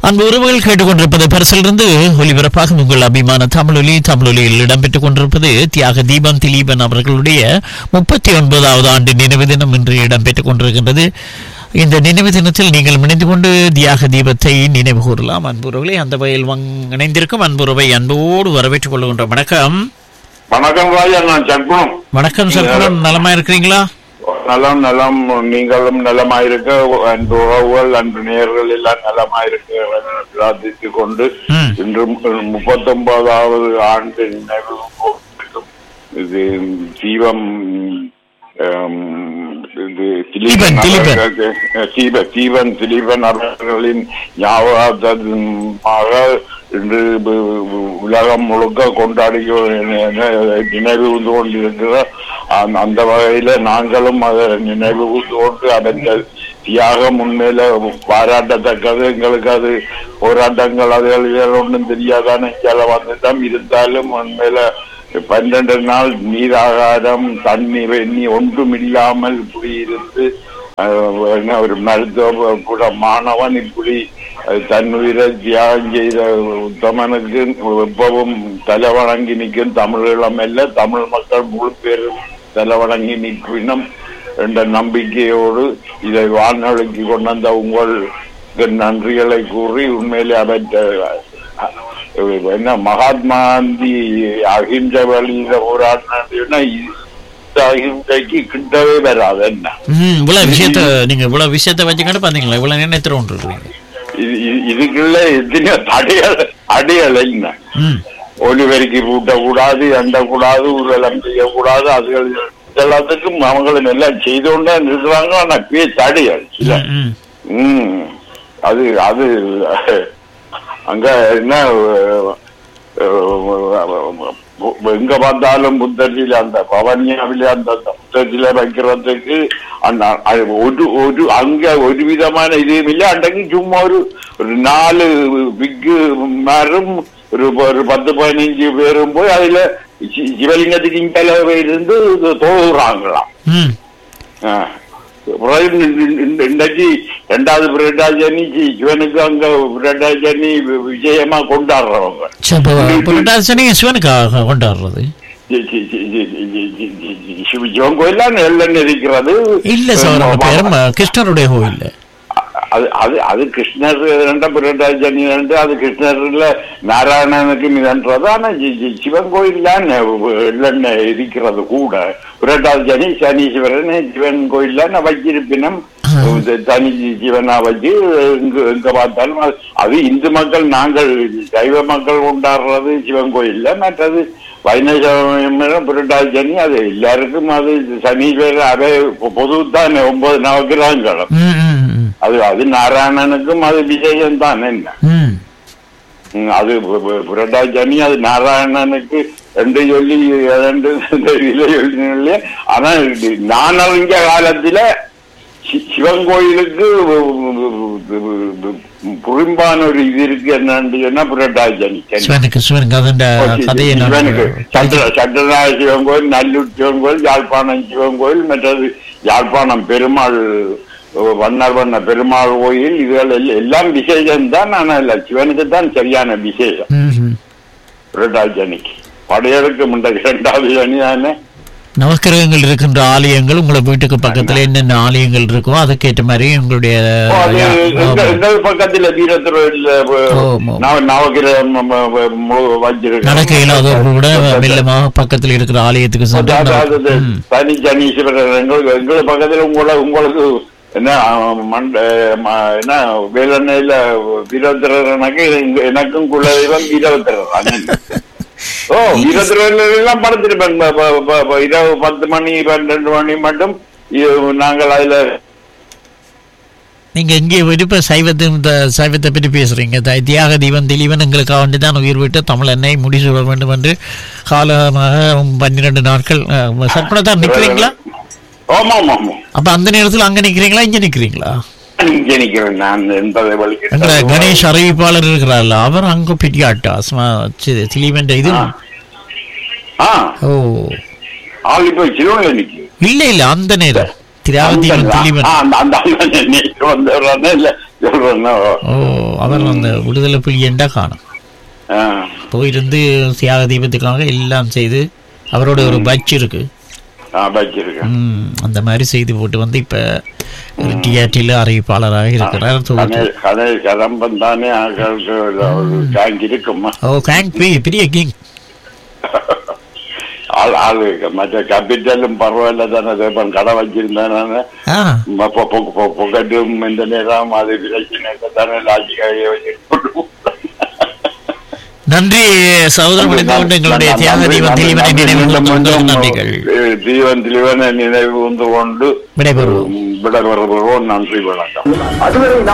அன்பு உறவுகள் கேட்டுக்கொண்டிருப்பது பரிசிலிருந்து ஒலிபரப்பாக உங்கள் அபிமான தமிழொலி தமிழொலியில் இடம்பெற்றுக் கொண்டிருப்பது தியாக தீபம் திலீபன் அவர்களுடைய முப்பத்தி ஒன்பதாவது ஆண்டு நினைவு தினம் இன்று இடம்பெற்றுக் கொண்டிருக்கின்றது இந்த நினைவு தினத்தில் நீங்கள் இணைந்து கொண்டு தியாக தீபத்தை நினைவு கூறலாம் அன்புறவுகளை அந்த வகையில் வங்- இணைந்திருக்கும் அன்புறவை அன்போடு வரவேற்றுக் கொள்கின்ற வணக்கம் வணக்கம் ராஜா நான் சண்முகம் வணக்கம் சர்க்குணம் நலமா இருக்கிறீங்களா நலம் நலம் நீங்களும் நலமாயிருக்க அன்பு உறவுகள் அன்பு நேயர்கள் எல்லாம் நலமாயிருக்க பிரார்த்தித்துக் கொண்டு ம். இன்று முப்பத்தி ஒன்பதாவது ஆண்டு நினைவு கூறும். இது தீபம் ஆம், இது திலீபன், திலீபன். அவர்களுக்கு- தீப தீபன் திலீபன் அவர்களின் ஞாபகமாக இன்று உ- உலகம் முழுக்க கொண்டாடி நினைவு கூர்ந்து கொண்டிருக்கிற அந்த- அந்த வகையில நாங்களும் அதை நினைவு கூர்ந்து கொண்டு அடைந்த தியாகம் உண்மையில பாராட்டத்தக்கது எங்களுக்கு அது போராட்டங்கள் அதுகள் இதுகள் ஒன்றும் தெரியாதானே சில வந்துட்டோம் இருந்தாலும் உண்மையில பன்னெண்டு நாள் நீராகாரம் தண்ணீர் எண்ணி ஒன்றும் இல்லாமல் இப்படி இருந்து அஹ், என்ன ஒரு மருத்துவ கூட மாணவன் இப்படி அஹ், தன் உயிரை தியாகம் செய்த உத்தமனுக்கு எப்பவும் தலை வணங்கி நிற்கும் தமிழீழம் அல்ல தமிழ் மக்கள் முழு பேரும் தலை வணங்கி நிற்பினும் என்ற நம்பிக்கையோடு இதை வாழ்நாளைக்கு கொண்டு வந்த உங்களுக்கு நன்றிகளை கூறி உண்மையிலே அவற்றை அஹ், என்ன மகாத்மா காந்தி அகிம்சை வழியில போராடினா இந்த அகிம்சைக்கு கிட்டவே வராது என்ன ம் இவ்வளவு விஷயத்த நீங்க இவ்வளவு விஷயத்த வச்சுக்கிட்டு பாத்தீங்களா இவ்வளவு நினைத்துட்டு கொண்டிருக்கிறீங்க இது- இது- இதுக்குள்ள எத்தனையோ தடைகள் அடையலை என்ன ம் ஒலிபெருக்கி பூட்டக்கூடாது எண்டக்கூடாது ஊரெல்லாம் செய்யக்கூடாது அதுகள் எல்லாத்துக்கும் அவங்களும் எல்லாம் செய்து கொண்டே இருக்கிறாங்க ஆனா பேச்சு அடையல் இல்ல ம், ம் ம் அது அது அங்க என்ன அஹ், எங்க பார்த்தாலும் புத்தரில அந்த பவனியாவில அந்த அந்த புத்தரில வைக்கிறதுக்கு அந்த அது ஒரு ஒரு அங்க ஒரு விதமான இதுவும் இல்லை அன்றைக்கு சும்மா ஒரு ஒரு நாலு பிக்கு மரம் ஒரு ஒரு பத்து பதினஞ்சு பேரும் போய் அதுல சி- சிவலிங்கத்துக்கு இங்கே இருந்து தோகுறாங்களாம் ம் பிறகு இந்த- இந்த- இன்றைக்கு ரெண்டாவது பிரண்டாஜனி சிவனுக்கு அங்க பிரண்டாஜனி விஜயமா கொண்டாடுறவங்க சரி, இப்ப புரட்டாசி சிவனுக்காக கொண்டாடுறது சி- சி- சி- சி- சி- சி- சி- சி- சி- சிவ- சிவன் கோயிலாம் எல்லாம் இருக்கிறது இல்ல சார் அந்த பெரும் கிருஷ்ணருடைய கோயில் அது அது அது கிருஷ்ணர் ரெண்ட பிரண்டாஜனி ரெண்டு அது கிருஷ்ணர்ல நாராயணனுக்கு மிதன்றது ஆனா சி- சி- சிவன் கோயில் தான் இல்லைன்னு இருக்கிறது கூட பிரண்டாஜனி சனீஸ்வரன் சிவன் கோயில் வச்சிருப்பினும் இந்த தனி ஜீவனா வச்சு எங்க எங்க பார்த்தாலும் அது- அது இந்து மக்கள் நாங்கள் சைவ மக்கள் கொண்டாடுறது சிவன் கோயில்ல மற்றது வைணவம் புரட்டாஜனி அது எல்லாருக்கும் அது சனீஸ்வரர் அதே பொது தான் ஒன்பது நவகிரகங்களும் ம், ம், ம். அது அது நாராயணனுக்கும் அது விஜயம் தான் என்ன ம். ம், அது பு- பு- புரட்டாஜனி அது நாராயணனுக்கு ரெண்டு சொல்லி ரெண்டு இதுல சொல்லி ஆனா இது நான் அறிஞ்ச காலத்துல சி- சிவன் கோயிலுக்கு புரிம்பான ஒரு இது இருக்கு என்னன்னு சொன்னா புரட்டாஜனி சிவனுக்கு சிவனுக்கு அதண்ட கதையை நான் சிவனுக்கு சந்திர சந்திரநாய சிவன் கோயில் நல்லூர் சிவன் கோயில் யாழ்ப்பாணம் சிவன் கோயில் மற்றது யாழ்ப்பாணம் பெருமாள் வண்ணர் வண்ண பெருமாள் கோயில் இதுகள் எல்லாம் எல்லாம் விசேஷம் தான் ஆனா இல்ல சிவனுக்கு தான் சரியான விசேஷம் ம், ம். புரட்டாஜனிக்கு படையெடுக்க முண்ட இரண்டாவது சனி தானே நவக்கிரகங்கள் இருக்கின்ற ஆலயங்கள் உங்களை வீட்டுக்கு பக்கத்துல என்னென்ன ஆலயங்கள் இருக்கோ அதுக்கேற்ற மாதிரி உங்களுடைய ஓ, அது யா- எங்க எங்க பக்கத்துல வீரத்துறையில ஆமா. நவகிரகம் வச்சிருக்கோம் நடக்க இல்லாதவர்கள் கூட மெல்லமாக பக்கத்தில் இருக்கிற ஆலயத்துக்கு சென்று அதாவது நவ- ம். தனி சனீஸ்வரர் எங்களுக்கு எங்களுக்கு பக்கத்துல உங்களை உங்களுக்கு என்ன அஹ், மண்ட ம- என்ன வேலண்ணையில வீரத்திரனுக்கு எங்க- எனக்கும் குலதெய்வம் வீரத்திரர் அண்ணன் ஓ வீரத்திரர் எல்லாம் படுத்திருப்பேன் ப- ப- ப- ப- இரவு பத்து மணி பன்னெண்டு மணி மட்டும் இது நாங்கள் அதுல நீங்க இங்கே விருப்ப சைவத்தை இந்த சைவத்தை பற்றி பேசுறீங்க த- தியாக தீபன் தெளிவன் எங்களுக்காக வேண்டி தான் உயிர் விட்டு தமிழ் எண்ணெய் முடிசூட வேண்டும் என்று காலமாக பன்னிரண்டு நாட்கள் சற்பனத்தான் நிக்கிறீங்களா ஆமா ஆமா ஆமா அப்ப அந்த நேரத்தில் அங்க நிக்கிறீங்களா இங்க நிக்கிறீங்களா இங்கே நிக்கிறேன் நான் என்பதை எங்களை வலிக்கிறேன் கணேஷ் அறிவிப்பாளர் இருக்கிறார்ல அவர் அங்க பெட்டியாட்டா திலீவன் இது ஆ ஓ ஆள் இப்ப சிறுவங்க நிக்கு இல்ல இல்ல அந்த நேரம் திராவதீபன் அந்த- திலீவன் ஆ, அந்த- அந்த- அந்த நேற்று வந்தவர்தானே இல்ல சொல்றேன்னா ஓ அவர் அந்த விடுதலை புலி என்றா காணும் ஆ, போயிருந்து தியாக தீபத்துக்காக எல்லாம் செய்து அவரோட ஒரு பட்ச் இருக்கு ஆ, வச்சிருக்கேன் ம், அந்த மாதிரி செய்து போட்டு வந்து இப்ப டிஆர்டியில் அறிவிப்பாளராக இருக்கிறார் தொகுத்து கணேஷ் கணேஷ் கதம்பம் தானே ஆக்களுக்கு ஒரு டேங்க் இருக்குமா ஓ கேங் பெரிய பெரிய கிங் ஆள் ஆளு மற்ற கேபிட்டலும் பரவாயில்ல தானே தேப்பன் கடை வச்சிருந்தேன் நானு ஆ ம- பொ- பொ- பொ- புகட்டும் இந்த நேரம் அது பிரச்சனை தானே லாஜிக்காக வச்சிருக்கோம் நன்றி சகோதரர் முடிந்து கொண்டு எங்களுடைய தியாக தீபம் தீவனை நினைவு கூர்ந்து நன்றிகள் தீவன் திலீவனை நினைவு கொண்டு விடைபெறுவோம் விட வருகிறோம் நன்றி வணக்கம் அதுவரை நாம்